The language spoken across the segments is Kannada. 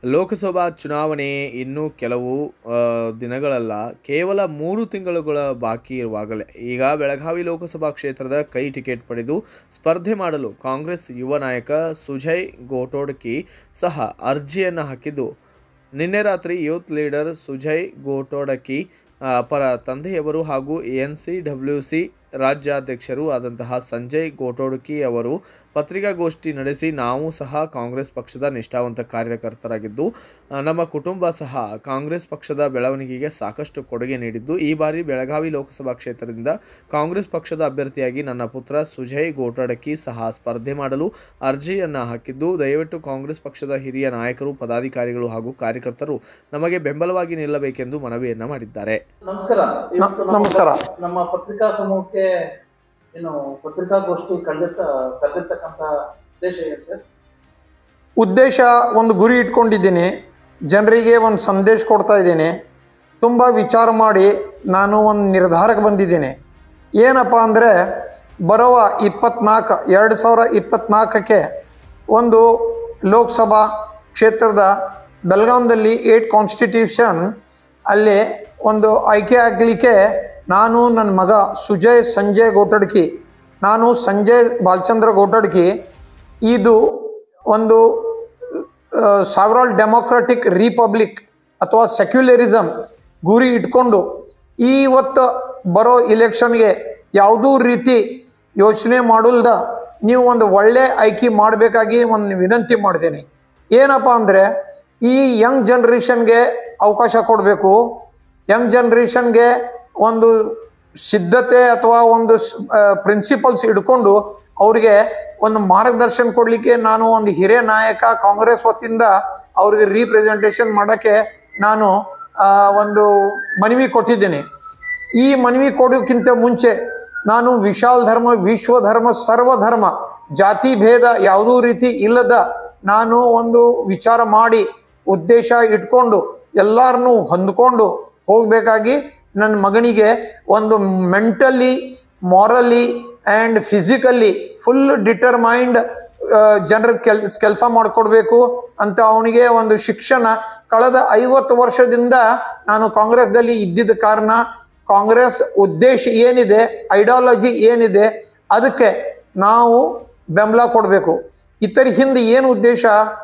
ಲೋಕಸಭಾ ಚುನಾವಣೆ ಇನ್ನೂ ಕೆಲವು ಆ, ದಿನಗಳಲ್ಲ ಕೇವಲ ಮೂರು ತಿಂಗಳುಗಳ ಬಾಕಿ ಇರುವಾಗಲೇ ಈಗ ಬೆಳಗಾವಿ ಲೋಕಸಭಾ ಕ್ಷೇತ್ರದ ಕೈ ಟಿಕೆಟ್ ಪಡೆದು ಸ್ಪರ್ಧೆ ಮಾಡಲು ಕಾಂಗ್ರೆಸ್ ಯುವ ನಾಯಕ ಸುಜಯ್ ಗೋಟೋಡ್ಕಿ ಸಹ ಅರ್ಜಿಯನ್ನು ಹಾಕಿದ್ದು ನಿನ್ನೆ ರಾತ್ರಿ ಯೂತ್ ಲೀಡರ್ ಸುಜಯ್ ಗೋಟೋಡಕಿ ಆ, ಪರ ತಂದೆಯವರು ಹಾಗೂ ಎನ್ ಸಿ ಡಬ್ಲ್ಯೂ ಸಿ ರಾಜ್ಯಾಧ್ಯಕ್ಷರೂ ಆದಂತಹ ಸಂಜಯ್ ಗೋಟೋಡ್ಕಿ ಅವರು ಪತ್ರಿಕಾಗೋಷ್ಠಿ ನಡೆಸಿ ನಾವು ಸಹ ಕಾಂಗ್ರೆಸ್ ಪಕ್ಷದ ನಿಷ್ಠಾವಂತ ಕಾರ್ಯಕರ್ತರಾಗಿದ್ದು ಆ, ನಮ್ಮ ಕುಟುಂಬ ಸಹ ಕಾಂಗ್ರೆಸ್ ಪಕ್ಷದ ಬೆಳವಣಿಗೆಗೆ ಸಾಕಷ್ಟು ಕೊಡುಗೆ ನೀಡಿದ್ದು ಈ ಬಾರಿ ಬೆಳಗಾವಿ ಲೋಕಸಭಾ ಕ್ಷೇತ್ರದಿಂದ ಕಾಂಗ್ರೆಸ್ ಪಕ್ಷದ ಅಭ್ಯರ್ಥಿಯಾಗಿ ನನ್ನ ಪುತ್ರ ಸುಜಯ್ ಗೋಟಡಕಿ ಸಹ ಸ್ಪರ್ಧೆ ಮಾಡಲು ಅರ್ಜಿಯನ್ನು ಹಾಕಿದ್ದು ದಯವಿಟ್ಟು ಕಾಂಗ್ರೆಸ್ ಪಕ್ಷದ ಹಿರಿಯ ನಾಯಕರು ಪದಾಧಿಕಾರಿಗಳು ಹಾಗೂ ಕಾರ್ಯಕರ್ತರು ನಮಗೆ ಬೆಂಬಲವಾಗಿ ನಿಲ್ಲಬೇಕೆಂದು ಮನವಿಯನ್ನ ಮಾಡಿದ್ದಾರೆ ನಮಸ್ಕಾರ ಇವತ್ತು ನಮ್ಮ ನಮಸ್ಕಾರ. ನಮ್ಮ ಪತ್ರಿಕಾ ಸಮೂಹಕ್ಕೆ ಏನು ಪತ್ರಿಕಾಗೋಷ್ಠಿ ಕಳೆದಿರ್ತ ಕರೆದಿರ್ತಕ್ಕಂತ ಉದ್ದೇಶ ಏನು ಸರ್ ಉದ್ದೇಶ ಒಂದು ಗುರಿ ಇಟ್ಕೊಂಡಿದ್ದೀನಿ ಜನರಿಗೆ ಒಂದು ಸಂದೇಶ ಕೊಡ್ತಾ ಇದ್ದೀನಿ ತುಂಬ ವಿಚಾರ ಮಾಡಿ ನಾನು ಒಂದು ನಿರ್ಧಾರಕ್ಕೆ ಬಂದಿದ್ದೀನಿ ಏನಪ್ಪ ಅಂದರೆ ಬರುವ ಇಪ್ಪತ್ನಾಲ್ಕು ಎರಡು ಸಾವಿರ ಇಪ್ಪತ್ನಾಲ್ಕಕ್ಕೆ ಒಂದು ಲೋಕಸಭಾ ಕ್ಷೇತ್ರದ ಬೆಳಗಾಂದಲ್ಲಿ ಏಟ್ ಕಾನ್ಸ್ಟಿಟ್ಯೂಷನ್ ಅಲ್ಲಿ ಒಂದು ಆಯ್ಕೆ ಆಗಲಿಕ್ಕೆ ನಾನು ನನ್ನ ಮಗ ಸುಜಯ್ ಸಂಜಯ್ ಗೋಟಡ್ಕಿ ನಾನು ಸಂಜಯ್ ಬಾಲಚಂದ್ರ ಗೋಟಡ್ಕಿ ಇದು ಒಂದು ಸಾವರಾಲ್ ಡೆಮೋಕ್ರೆಟಿಕ್ ರಿಪಬ್ಲಿಕ್ ಅಥವಾ ಸೆಕ್ಯುಲರಿಸಮ್ ಗುರಿ ಇಟ್ಕೊಂಡು ಇವತ್ತು ಬರೋ ಇಲೆಕ್ಷನ್ಗೆ ಯಾವುದೂ ರೀತಿ ಯೋಚನೆ ಮಾಡಲ್ದ ನೀವು ಒಂದು ಒಳ್ಳೆ ಆಯ್ಕೆ ಮಾಡಬೇಕಾಗಿ ಒಂದು ವಿನಂತಿ ಮಾಡ್ತೀನಿ ಏನಪ್ಪ ಅಂದರೆ ಈ ಯಂಗ್ ಜನ್ರೇಷನ್ಗೆ ಅವಕಾಶ ಕೊಡಬೇಕು ಯಂಗ್ ಜನ್ರೇಷನ್ಗೆ ಒಂದು ಸಿದ್ಧತೆ ಅಥವಾ ಒಂದು ಪ್ರಿನ್ಸಿಪಲ್ಸ್ ಹಿಡ್ಕೊಂಡು ಅವ್ರಿಗೆ ಒಂದು ಮಾರ್ಗದರ್ಶನ ಕೊಡಲಿಕ್ಕೆ ನಾನು ಒಂದು ಹಿರಿಯ ನಾಯಕ ಕಾಂಗ್ರೆಸ್ ವತಿಯಿಂದ ಅವ್ರಿಗೆ ರೀಪ್ರೆಸೆಂಟೇಷನ್ ಮಾಡೋಕ್ಕೆ ನಾನು ಆ, ಒಂದು ಮನವಿ ಕೊಟ್ಟಿದ್ದೀನಿ ಈ ಮನವಿ ಕೊಡೋಕ್ಕಿಂತ ಮುಂಚೆ ನಾನು ವಿಶಾಲ್ ಧರ್ಮ ವಿಶ್ವ ಧರ್ಮ ಸರ್ವ ಧರ್ಮ ಜಾತಿ ಭೇದ ಯಾವುದೂ ರೀತಿ ಇಲ್ಲದ ನಾನು ಒಂದು ವಿಚಾರ ಮಾಡಿ ಉದ್ದೇಶ ಇಟ್ಕೊಂಡು ಎಲ್ಲರನ್ನೂ ಹೊಂದ್ಕೊಂಡು ಹೋಗಬೇಕಾಗಿ ನನ್ನ ಮಗನಿಗೆ ಒಂದು mentally morally and physically full determined ಜನರ ಕೆಲ್ ಕೆಲಸ ಮಾಡಿಕೊಡ್ಬೇಕು ಅಂತ ಅವನಿಗೆ ಒಂದು ಶಿಕ್ಷಣ ಕಳೆದ ಐವತ್ತು ವರ್ಷದಿಂದ ನಾನು ಕಾಂಗ್ರೆಸ್ದಲ್ಲಿ ಇದ್ದಿದ್ದ ಕಾರಣ ಕಾಂಗ್ರೆಸ್ ಉದ್ದೇಶ ಏನಿದೆ ಐಡಿಯಾಲಜಿ ಏನಿದೆ ಅದಕ್ಕೆ ನಾವು ಬೆಂಬಲ ಕೊಡಬೇಕು ಇತರ ಹಿಂದೆ ಏನು ಉದ್ದೇಶ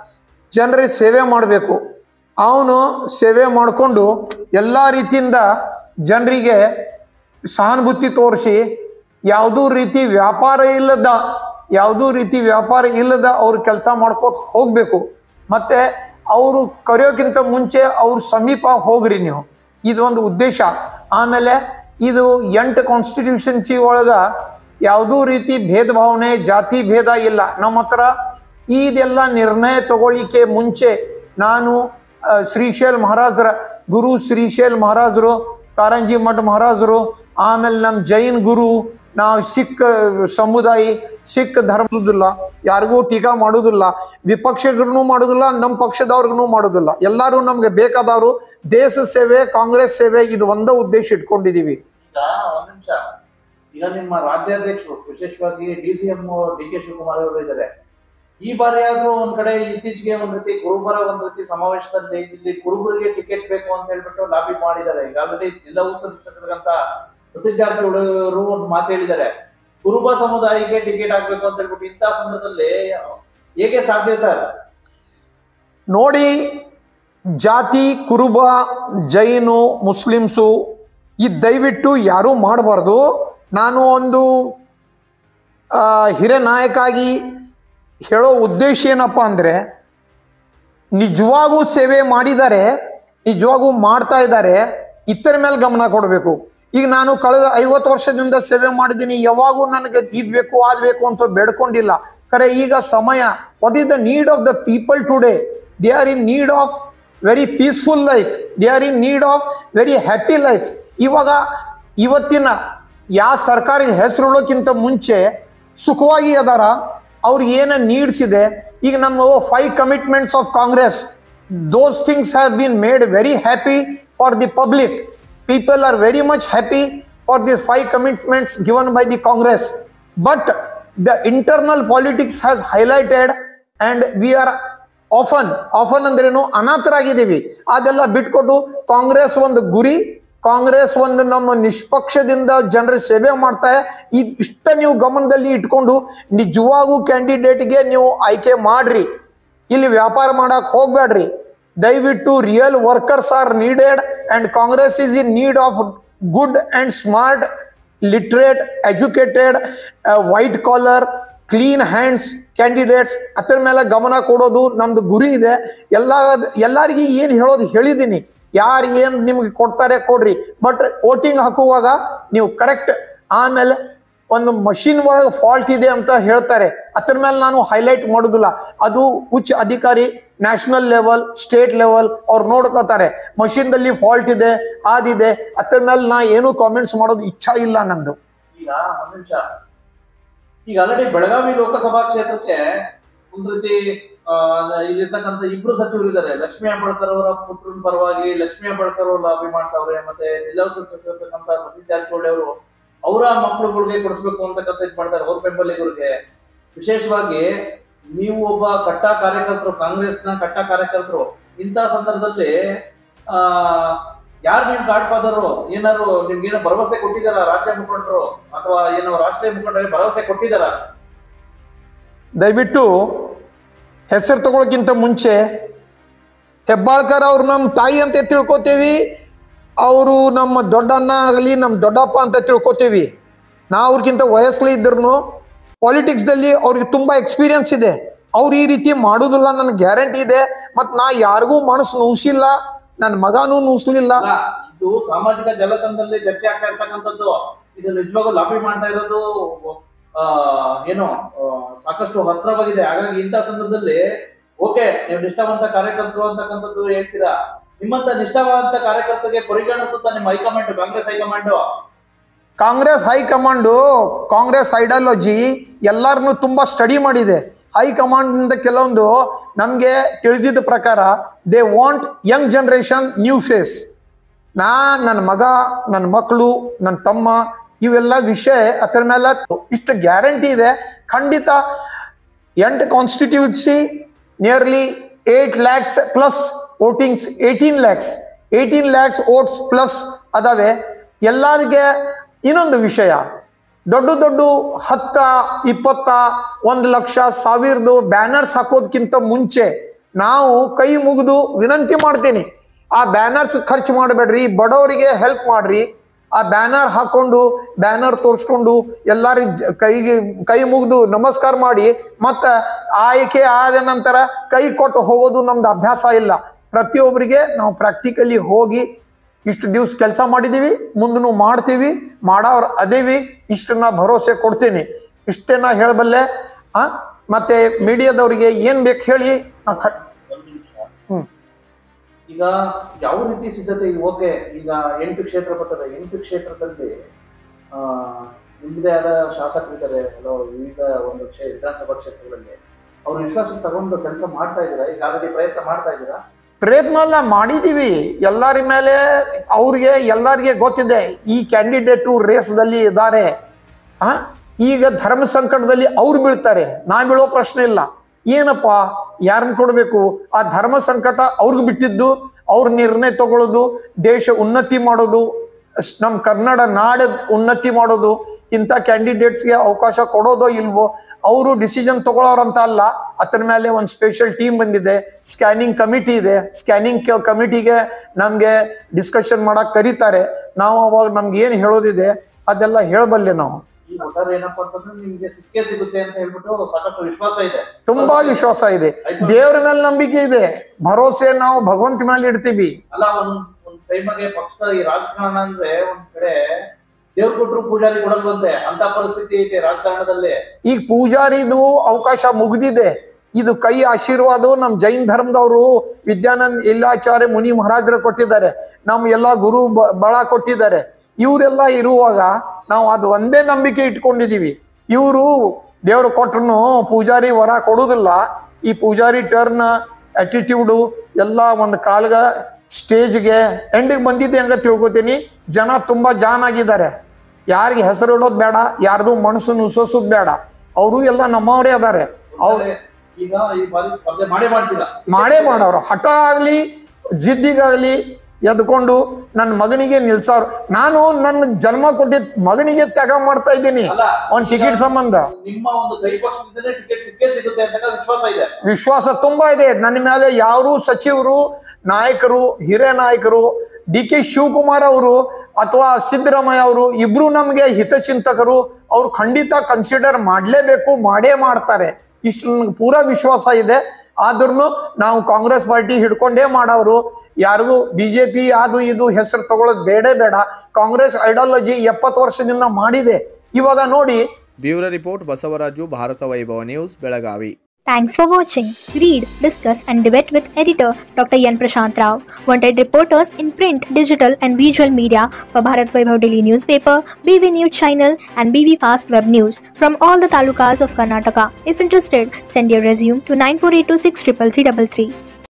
ಜನರಿಗೆ ಸೇವೆ ಮಾಡಬೇಕು ಅವನು ಸೇವೆ ಮಾಡಿಕೊಂಡು ಎಲ್ಲ ರೀತಿಯಿಂದ ಜನರಿಗೆ ಸಹಾನುಭೂತಿ ತೋರಿಸಿ ಯಾವುದೂ ರೀತಿ ವ್ಯಾಪಾರ ಇಲ್ಲದ ಯಾವುದೂ ರೀತಿ ವ್ಯಾಪಾರ ಇಲ್ಲದ ಅವ್ರು ಕೆಲಸ ಮಾಡ್ಕೋತ ಹೋಗಬೇಕು ಮತ್ತೆ ಅವರು ಕರೆಯೋಕ್ಕಿಂತ ಮುಂಚೆ ಅವ್ರ ಸಮೀಪ ಹೋಗ್ರಿ ನೀವು ಇದೊಂದು ಉದ್ದೇಶ ಆಮೇಲೆ ಇದು ಎಂಟು ಕಾನ್ಸ್ಟಿಟ್ಯೂಷನ್ಸಿ ಒಳಗ ಯಾವುದೂ ರೀತಿ ಭೇದ ಭಾವನೆ ಜಾತಿ ಭೇದ ಇಲ್ಲ ನಮ್ಮ ಹತ್ರ ಇದೆಲ್ಲ ನಿರ್ಣಯ ತಗೊಳ್ಳಿಕ್ಕೆ ಮುಂಚೆ ನಾನು ಆ, ಶ್ರೀಶೈಲ್ ಮಹಾರಾಜರ ಗುರು ಶ್ರೀಶೈಲ್ ಮಹಾರಾಜರು ಕಾರಂಜಿ ಮಠ ಮಹಾರಾಜರು ಆಮೇಲೆ ನಮ್ಮ ಜೈನ್ ಗುರು ನಾವು ಸಿಖ್ ಸಮುದಾಯ ಸಿಖ್ ಧರ್ಮದಿಲ್ಲ ಯಾರಿಗೂ ಟೀಕಾ ಮಾಡೋದಿಲ್ಲ ವಿಪಕ್ಷಗಳಿಗೂ ಮಾಡೋದಿಲ್ಲ ನಮ್ಮ ಪಕ್ಷದವ್ರಿಗೂ ಮಾಡೋದಿಲ್ಲ ಎಲ್ಲರೂ ನಮ್ಗೆ ಬೇಕಾದವರು ದೇಶ ಸೇವೆ ಕಾಂಗ್ರೆಸ್ ಸೇವೆ ಇದು ಒಂದೇ ಉದ್ದೇಶ ಇಟ್ಕೊಂಡಿದೀವಿ ಈಗ ಒಂದ್ ನಿಮಿಷ ಈಗ ನಿಮ್ಮ ರಾಜ್ಯಾಧ್ಯಕ್ಷರು ವಿಶೇಷವಾಗಿ D C M D K Shivakumar ಅವರು ಇದ್ದಾರೆ ಈ ಬಾರಿ ಆದ್ರೂ ಒಂದ್ ಕಡೆ ಇತ್ತೀಚೆಗೆ ಒಂದ್ ರೀತಿ ಕುರುಬರ ಒಂದ್ ರೀತಿ ಸಮಾವೇಶದಲ್ಲಿ ಇಲ್ಲಿ ಕುರುಬರಿಗೆ ಟಿಕೆಟ್ ಬೇಕು ಅಂತ ಹೇಳ್ಬಿಟ್ಟು ಲಾಬಿ ಮಾಡಿದ್ದಾರೆ ಈಗ ಆಲ್ರೆಡಿ ಜಿಲ್ಲಾ ಉತ್ತರ ಶಿಕ್ಷಕರಿಗಂತ ಸತೀಶ್ ಜಾರಕಿಹೊಳಿ ಅವರು ಒಂದು ಮಾತು ಹೇಳಿದ್ದಾರೆ ಕುರುಬ ಸಮುದಾಯಕ್ಕೆ ಟಿಕೆಟ್ ಹಾಕ್ಬೇಕು ಅಂತ ಹೇಳ್ಬಿಟ್ಟು ಇಂಥ ಸಂದರ್ಭದಲ್ಲಿ ಹೇಗೆ ಸಾಧ್ಯ ಸರ್ ನೋಡಿ ಜಾತಿ ಕುರುಬ ಜೈನು ಮುಸ್ಲಿಮ್ಸು ಈ ದಯವಿಟ್ಟು ಯಾರೂ ಮಾಡಬಾರ್ದು ನಾನು ಒಂದು ಆ, ಹಿರಿಯ ನಾಯಕ ಆಗಿ ಹೇಳೋ ಉದ್ದೇಶ ಏನಪ್ಪ ಅಂದರೆ ನಿಜವಾಗೂ ಸೇವೆ ಮಾಡಿದ್ದಾರೆ ನಿಜವಾಗೂ ಮಾಡ್ತಾ ಇದ್ದಾರೆ ಇತರ ಮೇಲೆ ಗಮನ ಕೊಡಬೇಕು ಈಗ ನಾನು ಕಳೆದ ಐವತ್ತು ವರ್ಷದಿಂದ ಸೇವೆ ಮಾಡಿದ್ದೀನಿ ಯಾವಾಗೂ ನನಗೆ ಇದ್ ಬೇಕು ಅದ್ ಬೇಕು ಅಂತ ಬೇಡ್ಕೊಂಡಿಲ್ಲ ಖರೆ ಈಗ ಸಮಯ what is the need of the people today they are in need of very peaceful life they are in need of very happy life ಇವಾಗ ಇವತ್ತಿನ ಯಾವ ಸರ್ಕಾರಿ ಹೆಸರುಗಳಕ್ಕಿಂತ ಮುಂಚೆ ಸುಖವಾಗಿ ಅದಾರ ಅವ್ರಿಗೆ ಏನು ನೀಡ್ಸ್ ಇದೆ ಈಗ ನಮ್ಮ five commitments of Congress those things have been made very happy for the public people are very much happy for the five commitments given by the Congress but the internal politics has highlighted and we are orphan orphan ಅಂದ್ರೇನು ಅನಾಥರಾಗಿದ್ದೀವಿ ಅದೆಲ್ಲ ಬಿಟ್ಕೊಟ್ಟು ಕಾಂಗ್ರೆಸ್ ಒಂದು ಗುರಿ ಕಾಂಗ್ರೆಸ್ ಒಂದು ನಮ್ಮ ನಿಷ್ಪಕ್ಷದಿಂದ ಜನರ ಸೇವೆ ಮಾಡ್ತಾ ಇದು ಇಷ್ಟ ನೀವು ಗಮನದಲ್ಲಿ ಇಟ್ಕೊಂಡು ನಿಜವಾಗೂ ಕ್ಯಾಂಡಿಡೇಟ್ಗೆ ನೀವು ಆಯ್ಕೆ ಮಾಡ್ರಿ ಇಲ್ಲಿ ವ್ಯಾಪಾರ ಮಾಡಕ್ ಹೋಗ್ಬೇಡ್ರಿ ದಯವಿಟ್ಟು real workers are needed and Congress is in need of good and smart literate educated white collar clean hands candidates ಅದ್ರ ಮೇಲೆ ಗಮನ ಕೊಡೋದು ನಮ್ದು ಗುರಿ ಇದೆ ಎಲ್ಲ ಎಲ್ಲರಿಗೆ ಏನು ಹೇಳೋದು ಹೇಳಿದ್ದೀನಿ ಯಾರು ಏನು ನಿಮ್ಗೆ ಕೊಡ್ತಾರೆ ಕೊಡ್ರಿ ಬಟ್ ವೋಟಿಂಗ್ ಹಾಕುವಾಗ ನೀವು ಕರೆಕ್ಟ್ ಆಮೇಲೆ ಒಂದು ಮಷಿನ್ ಒಳಗೆ ಫಾಲ್ಟ್ ಇದೆ ಅಂತ ಹೇಳ್ತಾರೆ ಅದ್ರ ಮೇಲೆ ನಾನು ಹೈಲೈಟ್ ಮಾಡೋದಿಲ್ಲ ಅದು ಉಚ್ಚ ಅಧಿಕಾರಿ ನ್ಯಾಷನಲ್ ಲೆವೆಲ್ ಸ್ಟೇಟ್ ಲೆವೆಲ್ ಅವ್ರು ನೋಡ್ಕೋತಾರೆ ಮಷಿನ್ದಲ್ಲಿ ಫಾಲ್ಟ್ ಇದೆ ಅದಿದೆ ಅದ್ರ ಮೇಲೆ ನಾ ಏನು ಕಾಮೆಂಟ್ಸ್ ಮಾಡೋದು ಇಚ್ಛಾ ಇಲ್ಲ ನಂದು ಈಗ ಒಂದ್ ನಿಮಿಷ ಈಗ ಆಲ್ರೆಡಿ ಬೆಳಗಾವಿ ಲೋಕಸಭಾ ಕ್ಷೇತ್ರಕ್ಕೆ ಒಂದ್ ರೀತಿ ಆ, ಇಲ್ಲಿರ್ತಕ್ಕಂಥ ಇಬ್ರು ಸಚಿವರು ಇದ್ದಾರೆ ಲಕ್ಷ್ಮೀ ಹೆಬ್ಬಾಳ್ಕರ್ ಅವರ ಪುತ್ರನ ಪರವಾಗಿ ಲಕ್ಷ್ಮೀ ಹೆಬ್ಬಾಳ್ಕರ್ ಅವರು ಲಾಬಿ ಮಾಡ್ತಾವ್ರೆ ಮತ್ತೆ ನಿಲವ್ ಸಚಿವರ್ತಕ್ಕಂಥ ಸತೀಶ್ ಜಾರಕಿಹೊಳಿ ಅವರು ಅವರ ಮಕ್ಕಳುಗಳಿಗೆ ಕೊಡಿಸ್ಬೇಕು ಅಂತಕ್ಕಂಥ ಇದ್ ಮಾಡ್ತಾರೆ ಅವ್ರ ಬೆಂಬಲಿಗರಿಗೆ ವಿಶೇಷವಾಗಿ ನೀವು ಒಬ್ಬ ಕಟ್ಟ ಕಾರ್ಯಕರ್ತರು ಕಾಂಗ್ರೆಸ್ನ ಕಟ್ಟ ಕಾರ್ಯಕರ್ತರು ಇಂಥ ಸಂದರ್ಭದಲ್ಲಿ ಆ ಯಾರು ನಿಮ್ ಗಾಡ್ ಫಾದರು ಏನಾದ್ರು ನಿಮ್ಗೇನೋ ಭರವಸೆ ಕೊಟ್ಟಿದಾರ ರಾಜ್ಯ ಮುಖಂಡರು ಅಥವಾ ಏನೋ ರಾಷ್ಟ್ರೀಯ ಮುಖಂಡರಿಗೆ ಭರವಸೆ ಕೊಟ್ಟಿದಾರ ದಯವಿಟ್ಟು ಹೆಸರು ತಗೊಳಕ್ಕಿಂತ ಮುಂಚೆ ಹೆಬ್ಬಾಳ್ಕರ್ ಅವ್ರು ನಮ್ಮ ತಾಯಿ ಅಂತ ತಿಳ್ಕೊತೀವಿ ಅವರು ನಮ್ಮ ದೊಡ್ಡಣ್ಣ ಆಗಲಿ ನಮ್ಮ ದೊಡ್ಡಪ್ಪ ಅಂತ ತಿಳ್ಕೊತೀವಿ ನಾ ಅವ್ರಿಗಿಂತ ವಯಸ್ಸಲ್ಲಿ ಇದ್ರೂ ಪಾಲಿಟಿಕ್ಸ್ದಲ್ಲಿ ಅವ್ರಿಗೆ ತುಂಬ ಎಕ್ಸ್ಪೀರಿಯನ್ಸ್ ಇದೆ ಅವ್ರು ಈ ರೀತಿ ಮಾಡೋದಿಲ್ಲ ನನಗೆ ಗ್ಯಾರಂಟಿ ಇದೆ ಮತ್ತು ನಾ ಯಾರಿಗೂ ಮನಸ್ಸು ನೋಯಿಸಿಲ್ಲ ನನ್ನ ಮಗನೂ ನೋಯಿಸ್ಲಿಲ್ಲ ಅಲ್ಲ ಇದು ಸಾಮಾಜಿಕ ಜಾಲತಾಣದಲ್ಲಿ ಚರ್ಚೆ ಆಗ್ತಾ ಇರ್ತಕ್ಕಂಥದ್ದು ಇದು ನಿಜವಾಗೂ ಲಾಬಿ ಮಾಡ್ತಾ ಇರೋದು ಆ ಏನು ಆ, ಸಾಕಷ್ಟು ಹತ್ರವಾಗಿದೆ ಹಾಗಾಗಿ ಇಂಥ ಸಂದರ್ಭದಲ್ಲಿ ಓಕೆ ನೀವು ನಿಷ್ಠಾವಂತ ಕಾರ್ಯಕರ್ತರು ಅಂತಕ್ಕಂಥದ್ದು ಹೇಳ್ತೀರಾ ನಿಮ್ಮಂತ ನಿಷ್ಠಾವಂತ ಕಾರ್ಯಕರ್ತರಿಗೆ ಪರಿಗಣಿಸುತ್ತಾ ನಿಮ್ಮ high command Congress high command Congress high command Congress ideology ಎಲ್ಲರನ್ನು ತುಂಬ ಸ್ಟಡಿ ಮಾಡಿದೆ ಹೈಕಮಾಂಡ್ ಕೆಲವೊಂದು ನಮಗೆ ತಿಳಿದಿದ್ದ ಪ್ರಕಾರ they want young generation new face ನಾ ನನ್ನ ಮಗ ನನ್ನ ಮಕ್ಕಳು ನನ್ನ ತಮ್ಮ ಇವೆಲ್ಲ ವಿಷಯ ಅದರ ಮೇಲೆ ಇಷ್ಟು ಗ್ಯಾರಂಟಿ ಇದೆ ಖಂಡಿತ ಎಂಟು constituency nearly eight lakhs plus votings eighteen lakhs eighteen lakhs votes plus ಅದಾವೆ ಎಲ್ಲರಿಗೆ ಇನ್ನೊಂದು ವಿಷಯ ದೊಡ್ಡ ದೊಡ್ಡ ಹತ್ತ ಇಪ್ಪತ್ತ ಒಂದು ಲಕ್ಷ ಸಾವಿರದು ಬ್ಯಾನರ್ಸ್ ಹಾಕೋದಕ್ಕಿಂತ ಮುಂಚೆ ನಾವು ಕೈ ಮುಗಿದು ವಿನಂತಿ ಮಾಡ್ತೀನಿ ಆ ಬ್ಯಾನರ್ಸ್ ಖರ್ಚು ಮಾಡಬೇಡ್ರಿ ಬಡವರಿಗೆ ಹೆಲ್ಪ್ ಮಾಡ್ರಿ ಆ ಬ್ಯಾನರ್ ಹಾಕೊಂಡು ಬ್ಯಾನರ್ ತೋರಿಸ್ಕೊಂಡು ಎಲ್ಲರಿಗೆ ಜ- ಕೈಗೆ ಕೈ ಮುಗಿದು ನಮಸ್ಕಾರ ಮಾಡಿ ಮತ್ತೆ ಆಯ್ಕೆ ಆದ ನಂತರ ಕೈ ಕೊಟ್ಟು ಹೋಗೋದು ನಮ್ದು ಅಭ್ಯಾಸ ಇಲ್ಲ ಪ್ರತಿಯೊಬ್ಬರಿಗೆ ನಾವು ಪ್ರಾಕ್ಟಿಕಲಿ ಹೋಗಿ ಇಷ್ಟು ದಿವ್ಸ ಕೆಲಸ ಮಾಡಿದ್ದೀವಿ ಮುಂದೂ ಮಾಡ್ತೀವಿ ಮಾಡೋರು ಅದೇವಿ ಇಷ್ಟು ನಾ ಭರವಸೆ ಕೊಡ್ತೀನಿ ಇಷ್ಟೇ ನಾ ಹೇಳಬಲ್ಲೆ ಆ ಮತ್ತೆ ಮೀಡಿಯಾದವರಿಗೆ ಏನ್ ಬೇಕು ಹೇಳಿ ನಾ ಖ ಒಂದು ನಿಮಿಷ ಹ್ಮ್ ಈಗ ಯಾವ ರೀತಿ ಸಿದ್ಧತೆ ಈಗ ಓಕೆ ಈಗ ಎಂಟು ಕ್ಷೇತ್ರ ಬರ್ತದೆ ಎಂಟು ಕ್ಷೇತ್ರದಲ್ಲಿ ಆ ನಿಮ್ಮದೇ ಆದ ಶಾಸಕರಿದ್ದಾರೆ ಹಲವು ವಿವಿಧ ಒಂದು ಕ್ಷೇ ವಿಧಾನಸಭಾ ಕ್ಷೇತ್ರಗಳಲ್ಲಿ ಅವ್ರ ವಿಶ್ವಾಸಕ್ಕೆ ತಗೊಂಡು ಕೆಲಸ ಮಾಡ್ತಾ ಇದ್ದೀರಾ ಈಗ ಆಲ್ರೆಡಿ ಪ್ರಯತ್ನ ಮಾಡ್ತಾ ಇದ್ದೀರಾ ಪ್ರಯತ್ನ ಎಲ್ಲ ಮಾಡಿದೀವಿ ಎಲ್ಲರ ಮೇಲೆ ಅವ್ರಿಗೆ ಎಲ್ಲರಿಗೆ ಗೊತ್ತಿದೆ ಈ ಕ್ಯಾಂಡಿಡೇಟು ರೇಸ್ದಲ್ಲಿ ಇದ್ದಾರೆ ಆ ಈಗ ಧರ್ಮ ಸಂಕಟದಲ್ಲಿ ಅವ್ರು ಬೀಳ್ತಾರೆ ನಾ ಬೀಳೋ ಪ್ರಶ್ನೆ ಇಲ್ಲ ಏನಪ್ಪ ಯಾರನ್ನ ಕೊಡಬೇಕು ಆ ಧರ್ಮ ಸಂಕಟ ಅವ್ರಿಗೆ ಬಿಟ್ಟಿದ್ದು ಅವ್ರ ನಿರ್ಣಯ ತಗೊಳ್ಳೋದು ದೇಶ ಉನ್ನತಿ ಮಾಡೋದು ಸ್- ನಮ್ಮ ಕನ್ನಡ ನಾಡ ಉನ್ನತಿ ಮಾಡೋದು ಇಂಥ ಕ್ಯಾಂಡಿಡೇಟ್ಸ್ಗೆ ಅವಕಾಶ ಕೊಡೋದೋ ಇಲ್ವೋ ಅವರು ಡಿಸಿಷನ್ ತಗೊಳ್ಳೋರಂತ ಅಲ್ಲ ಅದ್ರ ಮೇಲೆ ಒಂದು ಸ್ಪೆಷಲ್ ಟೀಮ್ ಬಂದಿದೆ ಸ್ಕ್ಯಾನಿಂಗ್ ಕಮಿಟಿ ಇದೆ ಸ್ಕ್ಯಾನಿಂಗ್ ಕಮಿಟಿಗೆ ನಮಗೆ ಡಿಸ್ಕಷನ್ ಮಾಡಕ್ ಕರೀತಾರೆ ನಾವು ಅವಾಗ ನಮ್ಗೆ ಏನು ಹೇಳೋದಿದೆ ಅದೆಲ್ಲ ಹೇಳಬಲ್ಲೆ ನಾವು ಈ ಒಟ್ಟಾರೆ ಏನಪ್ಪಾ ಅಂತಂದ್ರೆ ನಿಮ್ಗೆ ಸಿಕ್ಕೇ ಸಿಗುತ್ತೆ ಅಂತ ಹೇಳ್ಬಿಟ್ಟು ಸಾಕಷ್ಟು ವಿಶ್ವಾಸ ಇದೆ ತುಂಬಾ ವಿಶ್ವಾಸ ಇದೆ ದೇವರ ಮೇಲೆ ನಂಬಿಕೆ ಇದೆ ಭರೋಸೆ ನಾವು ಭಗವಂತ ಮೇಲೆ ಇಡ್ತೀವಿ ಅಲ್ಲ ಒಂದ್ ಒಂದ್ ಟೈಮಗೆ ಪಕ್ಷದ ಈ ರಾಜಕಾರಣ ಅಂದ್ರೆ ಒಂದ್ ಕಡೆ ದೇವ್ರು ಕೊಟ್ರು ಪೂಜಾರಿ ಕೊಡಲ್ವಂತೆ ಅಂತ ಪರಿಸ್ಥಿತಿ ಐತೆ ರಾಜಕಾರಣದಲ್ಲಿ ಈಗ ಪೂಜಾರಿದು ಅವಕಾಶ ಮುಗ್ದಿದೆ ಇದು ಕೈ ಆಶೀರ್ವಾದ ನಮ್ ಜೈನ್ ಧರ್ಮದವರು ವಿದ್ಯಾನಂದ್ ಇಲ್ಲಾಚಾರ್ಯ ಮುನಿ ಮಹಾರಾಜರು ಕೊಟ್ಟಿದ್ದಾರೆ ನಮ್ಮ ಎಲ್ಲ ಗುರು ಬ- ಬಳ ಕೊಟ್ಟಿದ್ದಾರೆ ಇವರೆಲ್ಲ ಇರುವಾಗ ನಾವು ಅದು ಒಂದೇ ನಂಬಿಕೆ ಇಟ್ಕೊಂಡಿದೀವಿ ಇವರು ದೇವರು ಕೊಟ್ರು ಪೂಜಾರಿ ವರ ಕೊಡುದಿಲ್ಲ ಈ ಪೂಜಾರಿ ಟರ್ನ್ ಅಟಿಟ್ಯೂಡು ಎಲ್ಲ ಒಂದು ಕಾಲ್ಗ ಸ್ಟೇಜ್ಗೆ ಎಂಡಿಗೆ ಬಂದಿದ್ದೆ ಹಂಗ ತಿಳ್ಕೊತೀನಿ ಜನ ತುಂಬಾ ಜಾನ್ ಆಗಿದ್ದಾರೆ ಯಾರಿಗೆ ಹೆಸರು ಇಡೋದು ಬೇಡ ಯಾರ್ದು ಮನಸ್ಸು ನುಸೋಸೋದು ಬೇಡ ಅವರು ಎಲ್ಲ ನಮ್ಮವರೇ ಅದಾರೆ ಅವ್ರು ಒಟ್ಟಾರೆ ಈಗ ಈ ಬಾರಿ ಸ್ಪರ್ಧೆ ಮಾಡೇ ಮಾಡ್ತೀರಾ ಮಾಡೇ ಮಾಡವ್ರು ಹಠ ಆಗ್ಲಿ ಜಿದ್ದಿಗಾಗ್ಲಿ ಎದ್ಕೊಂಡು ನನ್ನ ಮಗನಿಗೆ ನಿಲ್ಸವ್ರು ನಾನು ನನ್ನ ಜನ್ಮ ಕೊಟ್ಟಿದ್ ಮಗನಿಗೆ ತ್ಯಾಗ ಮಾಡ್ತಾ ಇದ್ದೀನಿ ಅಲ್ಲ ಒಂದ್ ಟಿಕೆಟ್ ಸಂಬಂಧ ನಿಮ್ಮ ಒಂದು ಕೈ ಪಕ್ಷದಿಂದಲೇ ಟಿಕೆಟ್ ಸಿಕ್ಕೇ ಸಿಗುತ್ತೆ ಅಂತ ವಿಶ್ವಾಸ ಇದೆ ವಿಶ್ವಾಸ ತುಂಬಾ ಇದೆ ನನ್ನ ಮೇಲೆ ಯಾರು ಸಚಿವರು ನಾಯಕರು ಹಿರಿಯ ನಾಯಕರು ಡಿ ಕೆ ಶಿವಕುಮಾರ್ ಅವರು ಅಥವಾ ಸಿದ್ದರಾಮಯ್ಯ ಅವರು ಇಬ್ರು ನಮಗೆ ಹಿತಚಿಂತಕರು ಅವ್ರು ಖಂಡಿತ ಕನ್ಸಿಡರ್ ಮಾಡಲೇಬೇಕು ಮಾಡೇ ಮಾಡ್ತಾರೆ ಇಷ್ಟು ನನಗೆ ಪೂರಾ ವಿಶ್ವಾಸ ಇದೆ ಆದ್ರೂ ನಾವು ಕಾಂಗ್ರೆಸ್ ಪಾರ್ಟಿ ಹಿಡ್ಕೊಂಡೇ ಮಾಡವ್ರು ಯಾರಿಗೂ ಬಿಜೆಪಿ ಅದು ಇದು ಹೆಸರು ತಗೊಳ್ಳೋದು ಬೇಡೇ ಬೇಡ ಕಾಂಗ್ರೆಸ್ ಐಡಿಯಾಲಜಿ ಎಪ್ಪತ್ತು ವರ್ಷದಿಂದ ಮಾಡಿದೆ ಇವಾಗ ನೋಡಿ bureau report Basavaraju Bharata Vaibhava news Belagavi Thanks for watching. Read, discuss, and debate with editor Dr. Yan Prashant Rao. Wanted reporters in print, digital, and visual media for Bharat Vaibhav Daily newspaper, BV News channel, and BV Fast Web News from all the talukas of Karnataka. If interested, send your resume to 9482633333.